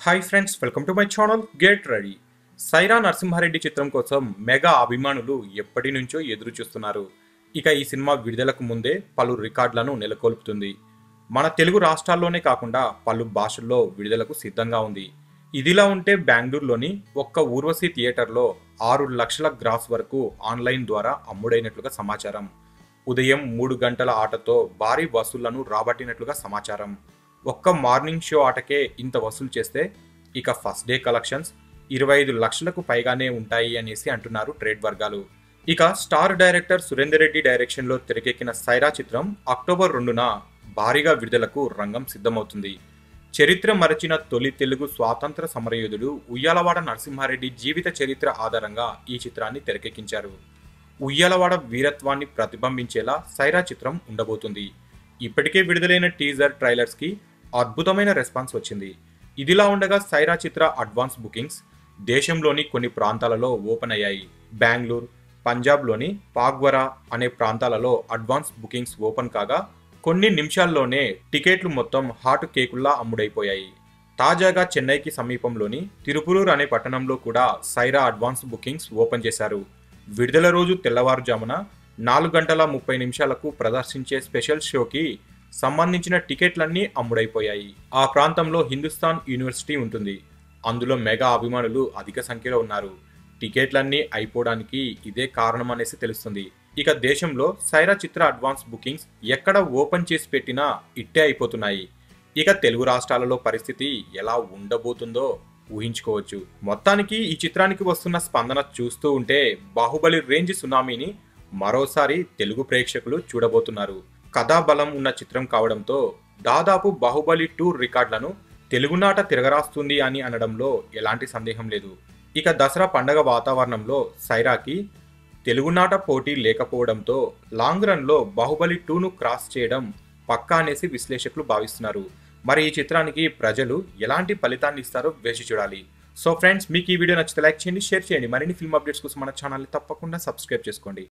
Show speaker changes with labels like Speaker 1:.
Speaker 1: hi friends welcome to my channel get ready Sye Raa Narasimha Reddy చిత్రం కోసం mega అభిమానులు ఎప్పటి నుంచో ఎదురు చూస్తున్నారు ఇక ఈ సినిమా విడుదలకు ముందే పలు రికార్డులను నెలకొల్పుతుంది మన తెలుగు రాష్ట్రాల్లోనే కాకుండా పలు భాషల్లో విడుదలకు సిద్ధంగా ఉంది ఇదిలా ఉంటే బెంగళూరులోని ఒక్క ఊర్వశి థియేటర్లో ఆరు లక్షల గ్రాస్ వరకు ఆన్లైన్ ద్వారా అమ్ముడైనట్లుగా సమాచారం ఉదయం మూడు గంటల ఆటతో భారీ వసూళ్లను రాబట్టినట్లుగా సమాచారం ఒక్క మార్నింగ్ షో ఆటకే ఇంత వసూలు చేస్తే ఇక ఫస్ట్ డే కలెక్షన్స్ ఇరవై ఐదు లక్షలకు పైగానే ఉంటాయి అనేసి అంటున్నారు ట్రేడ్ వర్గాలు ఇక స్టార్ డైరెక్టర్ సురేందర్ రెడ్డి డైరెక్షన్లో తెరకెక్కిన సైరా చిత్రం అక్టోబర్ రెండున భారీగా విడుదలకు రంగం సిద్ధమవుతుంది చరిత్ర మరచిన తొలి తెలుగు స్వాతంత్ర సమరయోధుడు ఉయ్యాలవాడ నరసింహారెడ్డి జీవిత చరిత్ర ఆధారంగా ఈ చిత్రాన్ని తెరకెక్కించారు ఉయ్యాలవాడ వీరత్వాన్ని ప్రతిబింబించేలా సైరా చిత్రం ఉండబోతుంది ఇప్పటికే విడుదలైన టీజర్ ట్రైలర్స్ కి అద్భుతమైన రెస్పాన్స్ వచ్చింది ఇదిలా ఉండగా సైరా చిత్ర అడ్వాన్స్ బుకింగ్స్ దేశంలోని కొన్ని ప్రాంతాలలో ఓపెన్ అయ్యాయి బెంగళూరు పంజాబ్లోని పాగ్వరా అనే ప్రాంతాలలో అడ్వాన్స్ బుకింగ్స్ ఓపెన్ కాగా కొన్ని నిమిషాల్లోనే టికెట్లు మొత్తం హాట్ కేకుల్లా అమ్ముడైపోయాయి తాజాగా చెన్నైకి సమీపంలోని తిరుపురూర్ అనే పట్టణంలో కూడా సైరా అడ్వాన్స్ బుకింగ్స్ ఓపెన్ చేశారు విడుదల రోజు తెల్లవారుజామున నాలుగు గంటల ముప్పై నిమిషాలకు ప్రదర్శించే స్పెషల్ షోకి సంబంధించిన టికెట్లన్నీ అమ్ముడైపోయాయి ఆ ప్రాంతంలో హిందుస్థాన్ యూనివర్సిటీ ఉంటుంది అందులో మెగా అభిమానులు అధిక సంఖ్యలో ఉన్నారు టికెట్లన్నీ అయిపోవడానికి ఇదే కారణం అనేసి తెలుస్తుంది ఇక దేశంలో సైరా చిత్ర అడ్వాన్స్ బుకింగ్స్ ఎక్కడ ఓపెన్ చేసి పెట్టినా ఇట్టే అయిపోతున్నాయి ఇక తెలుగు రాష్ట్రాలలో పరిస్థితి ఎలా ఉండబోతుందో ఊహించుకోవచ్చు మొత్తానికి ఈ చిత్రానికి వస్తున్న స్పందన చూస్తూ ఉంటే బాహుబలి రేంజ్ సునామీని మరోసారి తెలుగు ప్రేక్షకులు చూడబోతున్నారు కథా బలం ఉన్న చిత్రం కావడంతో దాదాపు బాహుబలి టూ రికార్డులను తెలుగునాట తిరగరాస్తుంది అని అనడంలో ఎలాంటి సందేహం లేదు ఇక దసరా పండగ వాతావరణంలో సైరాకి తెలుగునాట పోటీ లేకపోవడంతో లాంగ్ రన్లో బాహుబలి టూను క్రాస్ చేయడం పక్కా అనేసి విశ్లేషకులు భావిస్తున్నారు మరి ఈ చిత్రానికి ప్రజలు ఎలాంటి ఫలితాన్ని ఇస్తారో వేచి చూడాలి సో ఫ్రెండ్స్ మీకు ఈ వీడియో నచ్చితే లైక్ చేయండి షేర్ చేయండి మరిన్ని ఫిల్మ్ అప్డేట్స్ కోసం మన ఛానల్ని తప్పకుండా సబ్స్క్రైబ్ చేసుకోండి